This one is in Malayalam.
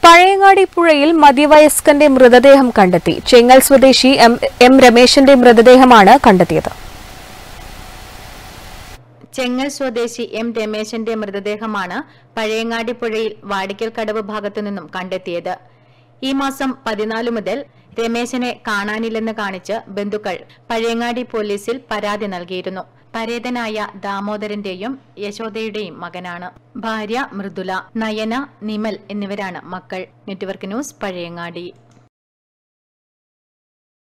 പഴയങ്ങാടി പുഴയിൽ മധ്യവയസ്കന്റെ മൃതദേഹം കണ്ടെത്തി ചെങ്ങൽ സ്വദേശി എം എം രമേശന്റെ മൃതദേഹമാണ് കണ്ടെത്തിയത് ചെങ്ങൽ സ്വദേശി എം രമേശന്റെ മൃതദേഹമാണ് പഴയങ്ങാടി പുഴയിൽ വാടിക്കൽ കടവ് ഭാഗത്തു നിന്നും കണ്ടെത്തിയത് ഈ മാസം പതിനാല് മുതൽ രമേശനെ കാണാനില്ലെന്ന് കാണിച്ച് ബന്ധുക്കൾ പഴയങ്ങാടി പോലീസിൽ പരാതി നൽകിയിരുന്നു പരേതനായ ദാമോദരന്റെയും യശോദയുടെയും മകനാണ് ഭാര്യ മൃദുല നയന നിമൽ എന്നിവരാണ് മക്കൾ നെറ്റ്വർക്ക് ന്യൂസ് പഴയങ്ങാടി